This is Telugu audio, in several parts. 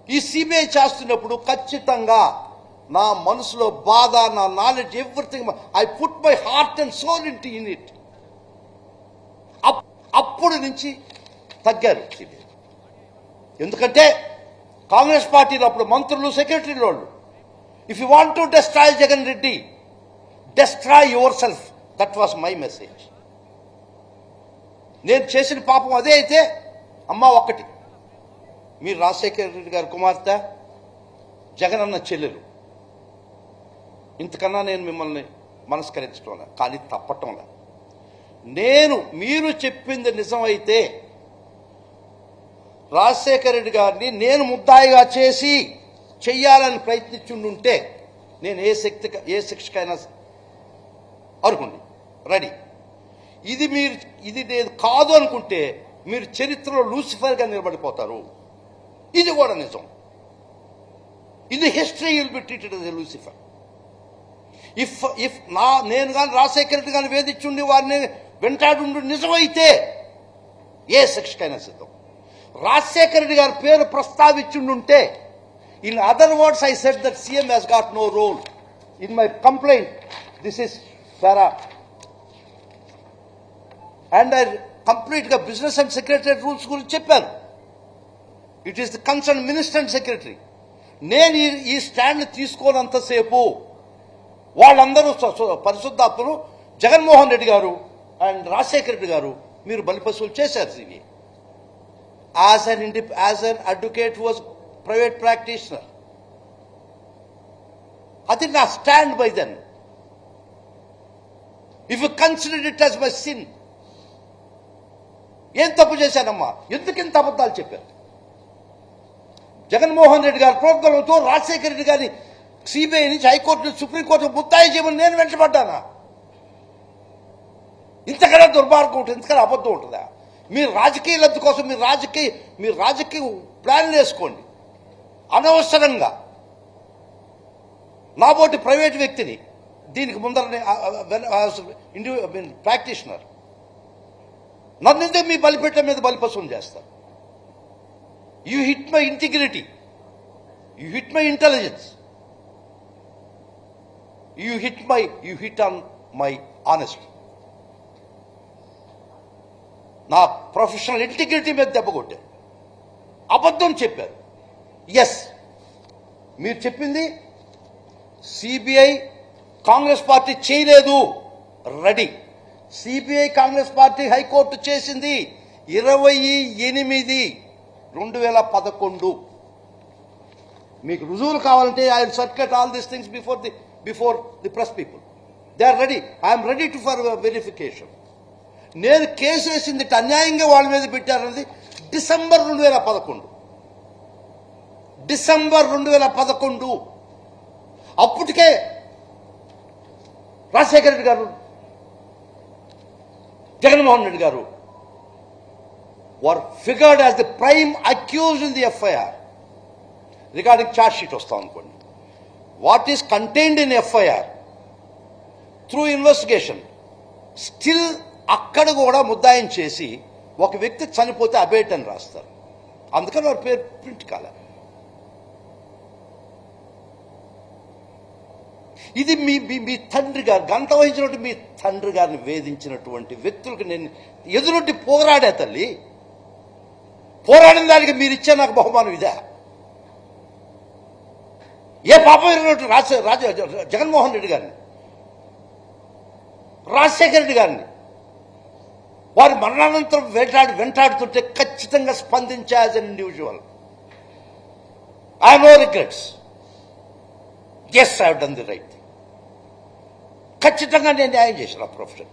ఈ సిబిఐ చేస్తున్నప్పుడు ఖచ్చితంగా నా మనసులో బాధ నా knowledge everything I put my heart and soul in in it అప్పుడు నుంచి తగ్గారు సిబిఐ ఎందుకంటే కాంగ్రెస్ పార్టీలో అప్పుడు మంత్రులు సెక్రటరీలు వాళ్ళు if you want to destroy Jagan Reddy destroy yourself that was my message నేను చేసిన పాపం అదే అయితే అమ్మ ఒక్కటి మీరు రాజశేఖర రెడ్డి గారి కుమార్తె జగన్ అన్న చెల్లెలు ఇంతకన్నా నేను మిమ్మల్ని మనస్కరించడం లే కానీ తప్పటం లే నేను మీరు చెప్పింది నిజమైతే రాజశేఖర రెడ్డి గారిని నేను ముద్దాయిగా చేసి చెయ్యాలని ప్రయత్నించుండుంటే నేను ఏ శక్తి ఏ శిక్షకైనా అనుకోండి రెడీ ఇది మీరు ఇది నేను కాదు అనుకుంటే మీరు చరిత్రలో లూసిఫర్గా నిలబడిపోతారు ఇది కూడా నిజం ఇది history will be treated as a Lucifer if if నా నేను కానీ రాజశేఖర రెడ్డి గారిని వేధించుండి వారిని వెంటాడుండి నిజమైతే ఏ శిక్షకైనా సిద్ధం రాజశేఖర రెడ్డి గారి పేరు ప్రస్తావించుండుంటే in other words I said that CM has got no role in my complaint this is para and I complete గా బిజినెస్ అండ్ సెక్రటరీ రూల్స్ గురించి చెప్పాను it is the concern minister and secretary నేను ఈ- ఈ స్టాండ్ తీసుకోనంతసేపు వాళ్ళందరూ స- స- పరిశుద్ధాత్మలు జగన్మోహన్ రెడ్డి గారు అండ్ రాజశేఖర రెడ్డి గారు మీరు బలిపశువులు చేశారు సివి యాజ్ అన్ ఇండి as an advocate was private practitioner అది నా stand by then if you consider it as my sin ఏం తప్పు చేశానమ్మా ఎందుకు ఇంత అబద్ధాలు చెప్పారు జగన్మోహన్ రెడ్డి గారి ప్రోద్బలంతో రాజశేఖర రెడ్డి గారిని సిబిఐ నుంచి హైకోర్టు నుంచి సుప్రీంకోర్టు ముద్దాయి చేయమని నేను వెంటబడ్డానా ఇంతకన్నా దుర్మార్గం ఉంటుంది ఇంతకన్నా అబద్ధం ఉంటుందా మీరు రాజకీయ లబ్ధి కోసం మీరు రాజకీయ మీరు రాజకీయ ప్లాన్లు వేసుకోండి అనవసరంగా నాబోటి ప్రైవేట్ వ్యక్తిని దీనికి ముందరనే ప్రాక్టీషనర్ నన్ను ఎందుకు మీ బలిపెట్ల మీద బలిపశువులు చేస్తారు you hit my integrity you hit my intelligence you hit my you hit on my honesty నా ప్రొఫెషనల్ ఇంటిగ్రిటీ మీద దెబ్బ కొట్టారు అబద్ధం చెప్పారు ఎస్ మీరు చెప్పింది సిబిఐ కాంగ్రెస్ పార్టీ చేయలేదు ready CBI Congress party high court చేసింది ఇరవై ఎనిమిది రెండు వేల పదకొండు మీకు రుజువులు కావాలంటే I circulate all these things before the before the press people they are ready I'm ready to for verification నేను కేసు వేసింది ఇట్ట అన్యాయంగా వాళ్ళ మీద పెట్టారన్నది డిసెంబర్ రెండు వేల పదకొండు డిసెంబర్ రెండు వేల పదకొండు అప్పటికే రాజశేఖర రెడ్డి గారు జగన్మోహన్ రెడ్డి గారు were figured as the prime accused in the FIR regarding charge sheet వస్తాం అనుకోండి what is contained in FIR through investigation still అక్కడ కూడా ముద్దాయం చేసి ఒక వ్యక్తి చనిపోతే అబేట్ అని రాస్తారు అందుకని వారి పేరు ప్రింట్ కాలే ఇది మీ మీ- మీ తండ్రి గారు గంట వహించినటువంటి మీ తండ్రి గారిని వేధించినటువంటి వ్యక్తులకు నేను ఎదురొడ్డి పోరాడా తల్లి పోరాడిన దానికి మీరు ఇచ్చే నాకు బహుమానం ఇదా ఏ పాపం ఎరిగినట్టు రాజ రాజ జగన్మోహన్ రెడ్డి గారిని రాజశేఖర రెడ్డి గారిని వారి మరణానంతరం వెంటాడి వెంటాడుతుంటే ఖచ్చితంగా స్పందించా as an individual I no regrets yes I done the right ఖచ్చితంగా నేను న్యాయం చేశాను ఆ ప్రొఫెషన్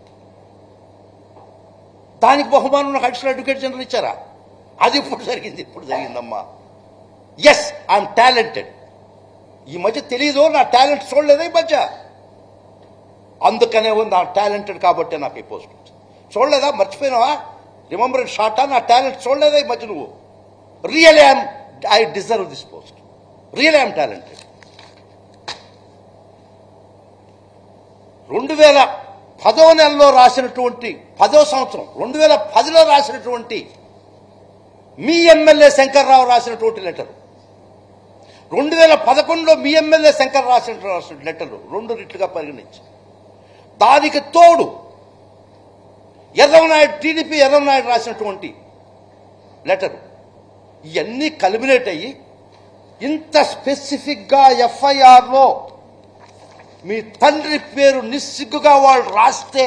దానికి బహుమానం నాకు అడిషనల్ అడ్వకేట్ జనరల్ ఇచ్చారా అది ఇప్పుడు జరిగింది ఇప్పుడు జరిగిందమ్మా ఎస్ ఐఎమ్ టాలెంటెడ్ ఈ మధ్య తెలీదు నా టాలెంట్ చూడలేదా ఈ మధ్య అందుకనే ఉంది నా టాలెంటెడ్ కాబట్టి నాకు ఈ పోస్ట్ వచ్చింది. చూడలేదా మర్చిపోయినావా రిమెంబర్ ఇట్ షార్టా నా టాలెంట్ చూడలేదా ఈ మధ్య నువ్వు real I'm I deserve this post real I'm talented రెండు వేల పదో నెలలో రాసినటువంటి పదో సంవత్సరం రెండు వేల పదిలో రాసినటువంటి మీ ఎమ్మెల్యే శంకర్రావు రాసినటువంటి లెటర్ రెండు వేల పదకొండులో మీ ఎమ్మెల్యే శంకర్ రాసిన రాసిన లెటర్లు రెండు రిట్లుగా పరిగణించి దానికి తోడు ఎర్రవనాయుడు టీడీపీ ఎర్రవనాయుడు రాసినటువంటి లెటరు ఇవన్నీ కల్మినేట్ అయ్యి ఇంత స్పెసిఫిక్గా ఎఫ్ఐఆర్లో మీ తండ్రి పేరు నిస్సిగ్గుగా వాళ్ళు రాస్తే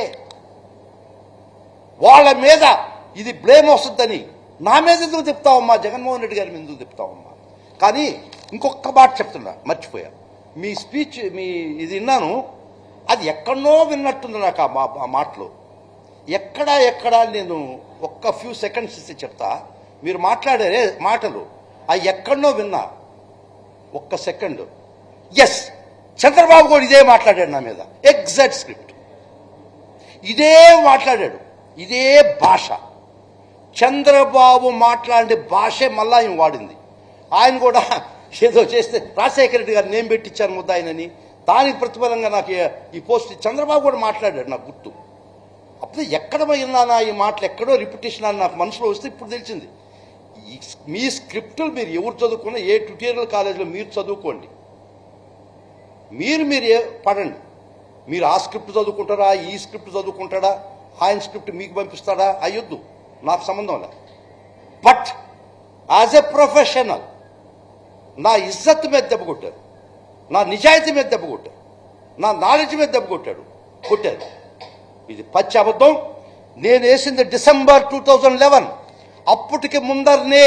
వాళ్ళ మీద ఇది బ్లేమ్ వస్తుందని నా మీద ఎందుకు చెప్తావమ్మా జగన్మోహన్ రెడ్డి గారి మీద ఎందుకు చెప్తావమ్మా కానీ ఇంకొక మాట చెప్తున్నా మర్చిపోయా మీ స్పీచ్ మీ ఇది విన్నాను అది ఎక్కడనో విన్నట్టుంది నాకు ఆ మా- ఆ మాటలు ఎక్కడ ఎక్కడ నేను ఒక్క ఫ్యూ సెకండ్స్ ఇస్తే చెప్తా మీరు మాట్లాడారే మాటలు అవి ఎక్కడనో విన్నా ఒక్క సెకండ్ ఎస్ చంద్రబాబు కూడా ఇదే మాట్లాడాడు నా మీద ఎగ్జాక్ట్ స్క్రిప్ట్ ఇదే మాట్లాడాడు ఇదే భాష చంద్రబాబు మాట్లాడే భాషే మళ్ళా ఆయన వాడింది ఆయన కూడా ఏదో చేస్తే రాజశేఖర రెడ్డి గారు నేను పెట్టించాను ముద్ద ఆయనని దానికి ప్రతిఫలంగా నాకు ఈ- ఈ పోస్ట్ చంద్రబాబు కూడా మాట్లాడాడు నాకు గుర్తు అప్పుడు ఎక్కడ విన్నానా ఈ మాటలు ఎక్కడో రిపిటేషన్ అని నాకు మనసులో వస్తే ఇప్పుడు తెలిసింది ఈ మీ స్క్రిప్టులు మీరు ఎవరు చదువుకున్నా ఏ ట్యూటోరియల్ కాలేజీలో మీరు చదువుకోండి మీరు మీరు ఏ పడండి మీరు ఆ స్క్రిప్ట్ చదువుకుంటారా ఈ స్క్రిప్ట్ చదువుకుంటాడా ఆయన స్క్రిప్ట్ మీకు పంపిస్తాడా అయ్యొద్దు నాకు సంబంధం లేదు బట్ యాజ్ ఎ ప్రొఫెషనల్ నా ఇజ్జత్ మీద దెబ్బ కొట్టారు నా నిజాయితీ మీద దెబ్బ కొట్టారు నా నాలెడ్జ్ మీద దెబ్బ కొట్టాడు కొట్టారు ఇది పచ్చి అబద్ధం నేను వేసింది డిసెంబర్ టూ థౌజండ్ లెవెన్ అప్పటికి ముందరనే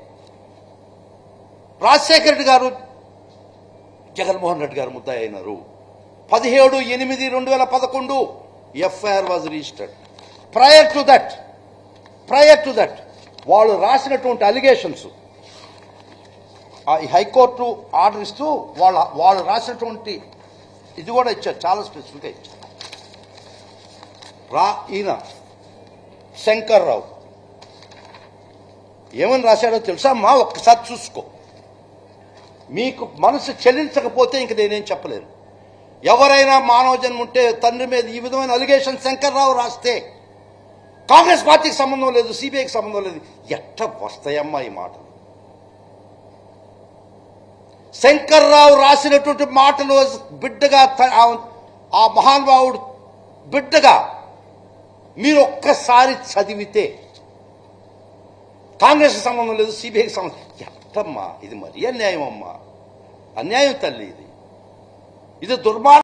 రాజశేఖర రెడ్డి గారు జగన్మోహన్ రెడ్డి గారు ముద్దాయి అయినారు పదిహేడు ఎనిమిది రెండు వేల పదకొండు FIR was registered prior to that prior to that వాళ్ళు రాసినటువంటి అలిగేషన్స్ ఈ హైకోర్టు ఆర్డర్ ఇస్తూ వాళ్ళ వాళ్ళు రాసినటువంటి ఇది కూడా ఇచ్చారు చాలా స్పెసిఫిక్గా ఇచ్చారు రా ఈయన శంకర్ రావు ఏమని రాశాడో తెలుసా అమ్మా ఒక్కసారి చూసుకో మీకు మనసు చెల్లించకపోతే ఇంక నేనేం చెప్పలేను ఎవరైనా మానవ జన్మ ఉంటే తండ్రి మీద ఈ విధమైన అలిగేషన్ శంకర్రావు రాస్తే కాంగ్రెస్ పార్టీకి సంబంధం లేదు సిబిఐకి సంబంధం లేదు ఎట్ట వస్తాయమ్మా ఈ మాటలు శంకర్రావు రాసినటువంటి మాటలు బిడ్డగా త- ఆ- ఆ మహానుభావుడు బిడ్డగా మీరు ఒక్కసారి చదివితే కాంగ్రెస్ సంబంధం లేదు సిబిఐకి సంబంధం ఎట్టమ్మా ఇది మరీ అన్యాయం అమ్మా అన్యాయం తల్లి ఇది ఇది దుర్మార్గం